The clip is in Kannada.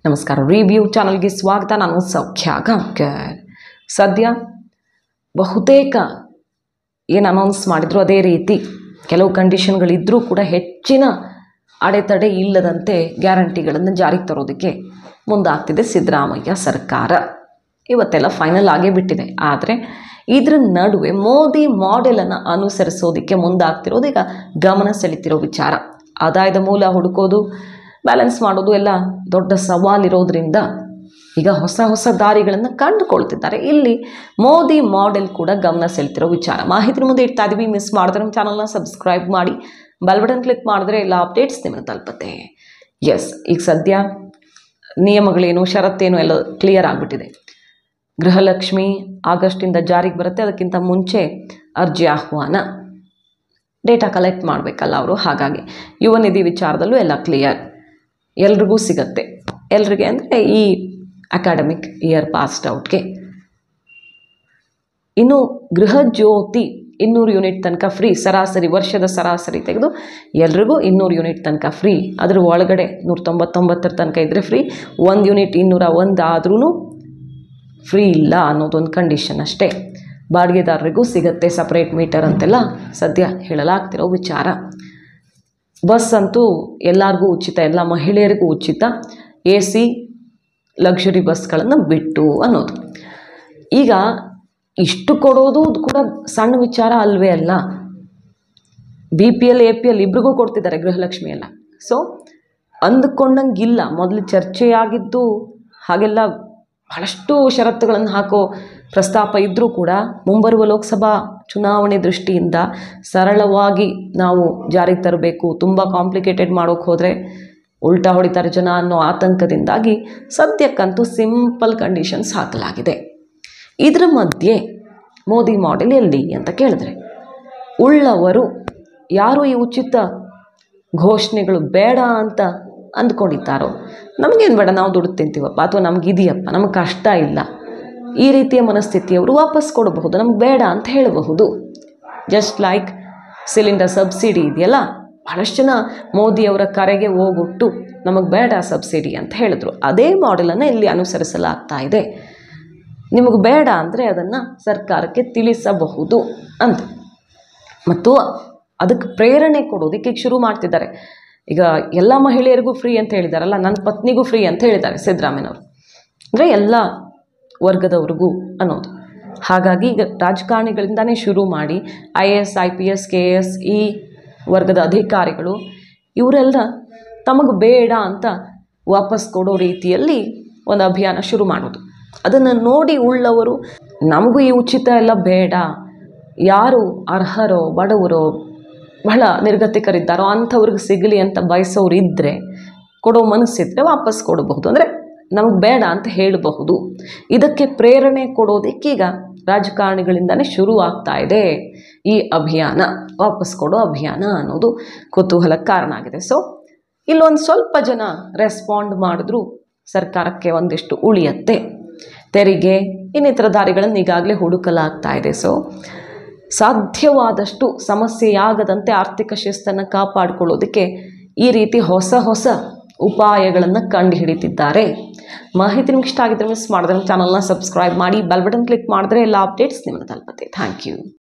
ನಮಸ್ಕಾರ ರಿವ್ಯೂ ಚಾನಲ್ಗೆ ಸ್ವಾಗತ ನಾನು ಸೌಖ್ಯ ಗಾಂವ್ಕರ್ ಸದ್ಯ ಬಹುತೇಕ ಏನು ಅನೌನ್ಸ್ ಮಾಡಿದ್ರು ಅದೇ ರೀತಿ ಕೆಲವು ಕಂಡೀಷನ್ಗಳಿದ್ದರೂ ಕೂಡ ಹೆಚ್ಚಿನ ಅಡೆತಡೆ ಇಲ್ಲದಂತೆ ಗ್ಯಾರಂಟಿಗಳನ್ನು ಜಾರಿಗೆ ತರೋದಕ್ಕೆ ಮುಂದಾಗ್ತಿದೆ ಸಿದ್ದರಾಮಯ್ಯ ಸರ್ಕಾರ ಇವತ್ತೆಲ್ಲ ಫೈನಲ್ ಆಗೇ ಬಿಟ್ಟಿದೆ ಆದರೆ ಇದ್ರ ನಡುವೆ ಮೋದಿ ಮಾಡೆಲನ್ನು ಅನುಸರಿಸೋದಕ್ಕೆ ಮುಂದಾಗ್ತಿರೋದು ಈಗ ಗಮನ ಸೆಳೀತಿರೋ ವಿಚಾರ ಆದಾಯದ ಮೂಲ ಹುಡುಕೋದು ಬ್ಯಾಲೆನ್ಸ್ ಮಾಡೋದು ಎಲ್ಲ ದೊಡ್ಡ ಸವಾಲಿರೋದ್ರಿಂದ ಈಗ ಹೊಸ ಹೊಸ ದಾರಿಗಳನ್ನು ಕಂಡುಕೊಳ್ತಿದ್ದಾರೆ ಇಲ್ಲಿ ಮೋದಿ ಮಾಡೆಲ್ ಕೂಡ ಗಮನ ಸೆಳ್ತಿರೋ ವಿಚಾರ ಮಾಹಿತಿ ಮುಂದೆ ಇಡ್ತಾ ಇದೀವಿ ಮಿಸ್ ಮಾಡಿದ್ರೆ ನಮ್ಮ ಚಾನಲ್ನ ಸಬ್ಸ್ಕ್ರೈಬ್ ಮಾಡಿ ಬೆಲ್ ಬಟನ್ ಕ್ಲಿಕ್ ಮಾಡಿದ್ರೆ ಎಲ್ಲ ಅಪ್ಡೇಟ್ಸ್ ನಿಮಗೆ ತಲುಪುತ್ತೆ ಎಸ್ ಈಗ ಸದ್ಯ ನಿಯಮಗಳೇನು ಷರತ್ತೇನು ಎಲ್ಲ ಕ್ಲಿಯರ್ ಆಗಿಬಿಟ್ಟಿದೆ ಗೃಹಲಕ್ಷ್ಮಿ ಆಗಸ್ಟಿಂದ ಜಾರಿಗೆ ಬರುತ್ತೆ ಅದಕ್ಕಿಂತ ಮುಂಚೆ ಅರ್ಜಿ ಆಹ್ವಾನ ಡೇಟಾ ಕಲೆಕ್ಟ್ ಮಾಡಬೇಕಲ್ಲ ಅವರು ಹಾಗಾಗಿ ಯುವ ನಿಧಿ ವಿಚಾರದಲ್ಲೂ ಎಲ್ಲ ಕ್ಲಿಯರ್ ಎಲ್ರಿಗೂ ಸಿಗತ್ತೆ ಎಲ್ರಿಗೆ ಅಂದರೆ ಈ ಅಕಾಡೆಮಿಕ್ ಇಯರ್ ಪಾಸ್ಡ್ ಔಟ್ಗೆ ಇನ್ನು ಗೃಹ ಜ್ಯೋತಿ ಇನ್ನೂರು ಯೂನಿಟ್ ತನಕ ಫ್ರೀ ಸರಾಸರಿ ವರ್ಷದ ಸರಾಸರಿ ತೆಗೆದು ಎಲ್ರಿಗೂ ಇನ್ನೂರು ಯೂನಿಟ್ ತನಕ ಫ್ರೀ ಅದ್ರ ಒಳಗಡೆ ನೂರ ತೊಂಬತ್ತೊಂಬತ್ತರ ತನಕ ಇದ್ದರೆ ಫ್ರೀ ಒಂದು ಯೂನಿಟ್ ಇನ್ನೂರ ಒಂದು ಆದ್ರೂ ಫ್ರೀ ಇಲ್ಲ ಅನ್ನೋದೊಂದು ಕಂಡೀಷನ್ ಅಷ್ಟೇ ಬಾಡಿಗೆದಾರರಿಗೂ ಸಿಗತ್ತೆ ಸಪ್ರೇಟ್ ಮೀಟರ್ ಅಂತೆಲ್ಲ ಸದ್ಯ ಹೇಳಲಾಗ್ತಿರೋ ವಿಚಾರ ಬಸ್ ಅಂತೂ ಎಲ್ಲರಿಗೂ ಉಚಿತ ಎಲ್ಲ ಮಹಿಳೆಯರಿಗೂ ಉಚಿತ ಎ ಸಿ ಲಕ್ಸುರಿ ಬಸ್ಗಳನ್ನು ಬಿಟ್ಟು ಅನ್ನೋದು ಈಗ ಇಷ್ಟು ಕೊಡೋದು ಕೂಡ ಸಣ್ಣ ವಿಚಾರ ಅಲ್ವೇ ಅಲ್ಲ B P L A P L ಇಬ್ರಿಗೂ ಕೊಡ್ತಿದ್ದಾರೆ ಗೃಹಲಕ್ಷ್ಮಿ ಎಲ್ಲ ಸೊ ಅಂದುಕೊಂಡಂಗಿಲ್ಲ ಮೊದಲು ಚರ್ಚೆಯಾಗಿದ್ದು ಹಾಗೆಲ್ಲ ಬಹಳಷ್ಟು ಷರತ್ತುಗಳನ್ನು ಹಾಕೋ ಪ್ರಸ್ತಾಪ ಇದ್ದರೂ ಕೂಡ ಮುಂಬರುವ ಲೋಕಸಭಾ ಚುನಾವಣೆ ದೃಷ್ಟಿಯಿಂದ ಸರಳವಾಗಿ ನಾವು ಜಾರಿಗೆ ತರಬೇಕು ತುಂಬ ಕಾಂಪ್ಲಿಕೇಟೆಡ್ ಮಾಡೋಕ್ಕೆ ಹೋದರೆ ಉಲ್ಟಾ ಹೊಡಿತಾರೆ ಜನ ಅನ್ನೋ ಆತಂಕದಿಂದಾಗಿ ಸದ್ಯಕ್ಕಂತೂ ಸಿಂಪಲ್ ಕಂಡೀಷನ್ಸ್ ಹಾಕಲಾಗಿದೆ ಇದರ ಮಧ್ಯೆ ಮೋದಿ ಮಾಡೆಲ್ ಎಲ್ಲಿ ಅಂತ ಕೇಳಿದ್ರೆ ಉಳ್ಳವರು ಯಾರು ಈ ಉಚಿತ ಘೋಷಣೆಗಳು ಬೇಡ ಅಂತ ಅಂದ್ಕೊಂಡಿದ್ದಾರೋ ನಮಗೇನು ಬೇಡ ನಾವು ದುಡ್ಡು ತಿಂತೀವಪ್ಪ ಅಥವಾ ನಮ್ಗೆ ಇದೆಯಪ್ಪ ನಮಗೆ ಕಷ್ಟ ಇಲ್ಲ ಈ ರೀತಿಯ ಮನಸ್ಥಿತಿಯವರು ವಾಪಸ್ ಕೊಡಬಹುದು ನಮ್ಗೆ ಬೇಡ ಅಂತ ಹೇಳಬಹುದು ಜಸ್ಟ್ ಲೈಕ್ ಸಿಲಿಂಡರ್ ಸಬ್ಸಿಡಿ ಇದೆಯಲ್ಲ ಭಾಳಷ್ಟು ಜನ ಮೋದಿಯವರ ಕರೆಗೆ ಹೋಗೊಟ್ಟು ನಮಗೆ ಬೇಡ ಸಬ್ಸಿಡಿ ಅಂತ ಹೇಳಿದ್ರು ಅದೇ ಮಾಡೆಲನ್ನು ಇಲ್ಲಿ ಅನುಸರಿಸಲಾಗ್ತಾ ಇದೆ ನಿಮಗೆ ಬೇಡ ಅಂದರೆ ಅದನ್ನು ಸರ್ಕಾರಕ್ಕೆ ತಿಳಿಸಬಹುದು ಅಂತ ಮತ್ತು ಅದಕ್ಕೆ ಪ್ರೇರಣೆ ಕೊಡೋದಕ್ಕೆ ಈಗ ಶುರು ಮಾಡ್ತಿದ್ದಾರೆ ಈಗ ಎಲ್ಲ ಮಹಿಳೆಯರಿಗೂ ಫ್ರೀ ಅಂತ ಹೇಳಿದಾರಲ್ಲ ನನ್ನ ಪತ್ನಿಗೂ ಫ್ರೀ ಅಂತ ಹೇಳಿದ್ದಾರೆ ಸಿದ್ದರಾಮಯ್ಯನವರು ಅಂದರೆ ಎಲ್ಲ ವರ್ಗದವ್ರಿಗೂ ಅನ್ನೋದು ಹಾಗಾಗಿ ಈಗ ರಾಜಕಾರಣಿಗಳಿಂದನೇ ಶುರು ಮಾಡಿ I A S I P S K S ಈ ವರ್ಗದ ಅಧಿಕಾರಿಗಳು ಇವರೆಲ್ಲ ತಮಗೆ ಬೇಡ ಅಂತ ವಾಪಸ್ ಕೊಡೋ ರೀತಿಯಲ್ಲಿ ಒಂದು ಅಭಿಯಾನ ಶುರು ಮಾಡೋದು ಅದನ್ನು ನೋಡಿ ಉಳ್ಳವರು ನಮಗೂ ಈ ಉಚಿತ ಎಲ್ಲ ಬೇಡ ಯಾರು ಅರ್ಹರೋ ಬಡವರೋ ಬಹಳ ನಿರ್ಗತಿಕರಿದ್ದಾರೋ ಅಂಥವ್ರಿಗೆ ಸಿಗಲಿ ಅಂತ ಬಯಸೋರು ಇದ್ದರೆ ಕೊಡೋ ಮನಸ್ಸಿದ್ರೆ ವಾಪಸ್ ಕೊಡಬಹುದು ಅಂದರೆ ನಮಗೆ ಬೇಡ ಅಂತ ಹೇಳಬಹುದು ಇದಕ್ಕೆ ಪ್ರೇರಣೆ ಕೊಡೋದಕ್ಕೀಗ ರಾಜಕಾರಣಿಗಳಿಂದನೇ ಶುರು ಆಗ್ತಾ ಇದೆ ಈ ಅಭಿಯಾನ ವಾಪಸ್ ಕೊಡೋ ಅಭಿಯಾನ ಅನ್ನೋದು ಕುತೂಹಲಕ್ಕೆ ಕಾರಣ ಆಗಿದೆ ಸೊ ಇಲ್ಲೊಂದು ಸ್ವಲ್ಪ ಜನ ರೆಸ್ಪಾಂಡ್ ಮಾಡಿದ್ರು ಸರ್ಕಾರಕ್ಕೆ ಒಂದಿಷ್ಟು ಉಳಿಯತ್ತೆ ತೆರಿಗೆ ಇನ್ನಿತರ ದಾರಿಗಳನ್ನು ಈಗಾಗಲೇ ಹುಡುಕಲಾಗ್ತಾ ಇದೆ ಸೊ ಸಾಧ್ಯವಾದಷ್ಟು ಸಮಸ್ಯೆಯಾಗದಂತೆ ಆರ್ಥಿಕ ಶಿಸ್ತನ್ನು ಕಾಪಾಡಿಕೊಳ್ಳೋದಕ್ಕೆ ಈ ರೀತಿ ಹೊಸ ಹೊಸ ಉಪಾಯಗಳನ್ನು ಕಂಡು ಹಿಡಿತಿದ್ದಾರೆ ಮಾಹಿತಿ ನಿಮ್ಗೆ ಇಷ್ಟ ಆಗಿದ್ರೆ ಮಿಸ್ ಮಾಡಿದ್ರೆ ಚಾನಲ್ನ ಸಬ್ಸ್ಕ್ರೈಬ್ ಮಾಡಿ ಬೆಲ್ ಬಟನ್ ಕ್ಲಿಕ್ ಮಾಡಿದ್ರೆ ಎಲ್ಲ ಅಪ್ಡೇಟ್ಸ್ ನಿಮ್ಮನ್ನು ತಲುಪುತ್ತೆ ಥ್ಯಾಂಕ್ ಯು